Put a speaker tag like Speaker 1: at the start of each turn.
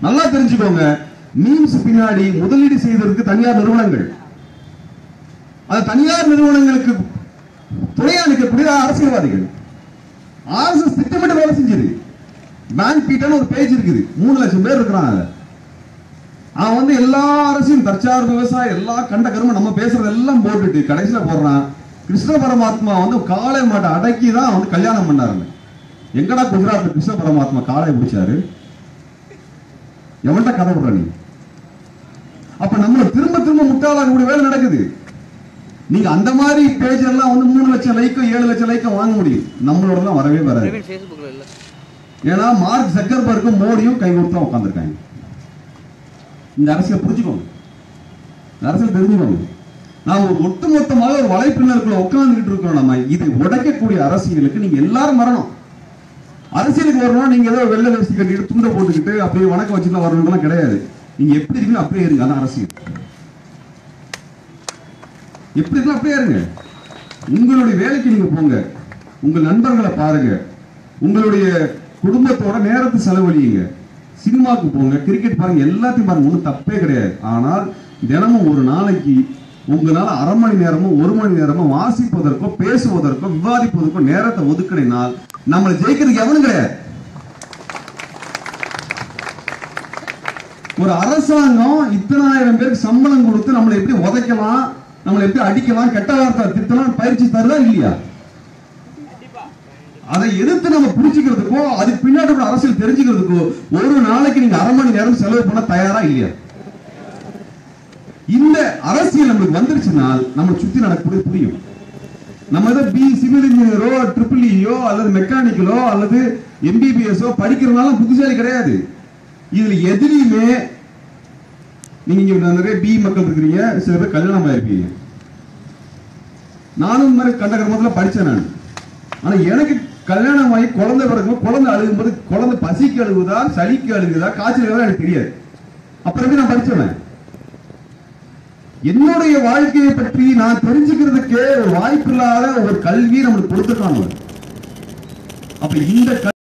Speaker 1: நல்லா தெரிஞ்சுக்கோங்க மீம்ஸ் பின்னாடி முதலீடு செய்வதற்கு தனியார் நிறுவனங்கள் அந்த தனியார் நிறுவனங்களுக்கு துணையா நிற்கக்கூடிய அரசியல்வாதிகள் ஆர்எஸ்எஸ் திட்டமிட்டு வேலை செஞ்சது பேங்க் பீட்டன் ஒரு பேஜ் இருக்குது மூணு லட்சம் பேர் இருக்கிறான் அதுல. அவன் வந்து எல்லா அரசியும் தற்சார்பு விவசாயம் எல்லா கண்ட கரும நம்ம பேசுறது எல்லாம் போட்டுட்டு கடைசியில போடுறான் கிருஷ்ண பரமாத்மா வந்து காளை மாட்டை அடக்கி தான் வந்து கல்யாணம் பண்ணாருங்க எங்கடா குஜராத்ல கிருஷ்ண பரமாத்மா காளை பிடிச்சாரு எவன்கிட்ட கதை விடுற நீ அப்ப நம்ம திரும்ப திரும்ப முட்டாளாகக்கூடிய வேலை நடக்குது நீங்க அந்த மாதிரி பேஜ் எல்லாம் வந்து மூணு லட்சம் லைக்கோ ஏழு லட்சம் லைக்கோ வாங்க முடியும் நம்மளோட எல்லாம் வரவே வராது
Speaker 2: பிரவீன் ஃபேஸ்புக்கில் இல்லை
Speaker 1: ஏன்னா மார்க் சக்கர்பர்க்கும் மோடியும் கை கொடுத்தா உட்காந்துருக்காங்க இந்த அரசியல் புரிஞ்சுக்கோங்க இந்த அரசியல் தெரிஞ்சுக்கோங்க நாம் ஒரு ஒட்டுமொத்தமாக ஒரு வலைப்பின்னருக்குள்ள உட்கார்ந்துகிட்டு இருக்கோம் நம்ம இது உடைக்கக்கூடிய அரசியலுக்கு நீங்க எல்லாரும் வரணும் அரசியலுக்கு வரணும் நீங்க ஏதோ வெள்ளை வேஷ்டி கட்டிட்டு துண்டை போட்டுக்கிட்டு அப்படியே வணக்கம் வச்சுலாம் வரணும்லாம் கிடையாது நீங்க எப்படி இருக்கீங்க அப்படியே இருங்க அதான் அரசியல் எப்படி இருக்கணும் அப்படியே இருங்க உங்களுடைய வேலைக்கு நீங்க போங்க உங்கள் நண்பர்களை பாருங்க உங்களுடைய குடும்பத்தோட நேரத்தை செலவழியுங்க சினிமாக்கு போங்க கிரிக்கெட் பாருங்க எல்லாத்தையும் பாருங்க ஒன்றும் தப்பே கிடையாது ஆனால் தினமும் ஒரு நாளைக்கு உங்களால அரை மணி நேரமோ ஒரு மணி நேரமோ வாசிப்பதற்கோ பேசுவதற்கோ விவாதிப்பதற்கோ நேரத்தை ஒதுக்கினால் நம்மளை ஜெயிக்கிறதுக்கு எவனும் கிடையாது ஒரு அரசாங்கம் இத்தனாயிரம் பேருக்கு சம்பளம் கொடுத்து நம்மளை எப்படி உதைக்கலாம் நம்மளை எப்படி அடிக்கலாம் கெட்ட வார்த்தை திட்டலாம் பயிற்சி தருதா இல்லையா அதை எதிர்த்து நம்ம புரிஞ்சுக்கிறதுக்கோ அதுக்கு பின்னாடி ஒரு அரசியல் தெரிஞ்சுக்கிறதுக்கோ ஒரு நாளைக்கு நீங்க அரை மணி நேரம் செலவு பண்ண தயாரா இல்லையா இந்த அரசியல் நம்மளுக்கு வந்துருச்சுனால் நம்ம சுத்தி நடக்கக்கூடிய புரியும் நம்ம ஏதோ பி சிவில் இன்ஜினியரோ ட்ரிபிள் இயோ அல்லது மெக்கானிக்கலோ அல்லது எம்பிபிஎஸ்ஓ படிக்கிறதுனால புத்திசாலி கிடையாது இதுல எதிரியுமே நீங்க இங்க நிறைய பி மக்கள் இருக்கிறீங்க சில பேர் கல்யாணம் ஆயிருப்பீங்க நானும் இந்த மாதிரி கண்ட கர்மத்துல படிச்சேன் நான் ஆனா எனக்கு கல்யாணம் ஆகி குழந்தை பிறக்கும் குழந்தை அழுகும்போது குழந்தை பசிக்கு அழுகுதா சளிக்கு அழுகுதா காய்ச்சல் அழுகுதா எனக்கு தெரியாது அப்புறம் எப்படி நான் படிச்சவன் என்னுடைய வாழ்க்கையை பற்றி நான் தெரிஞ்சுக்கிறதுக்கே ஒரு வாய்ப்பு இல்லாத ஒரு கல்வி நம்மளுக்கு கொடுத்துருக்காங்க அப்ப இந்த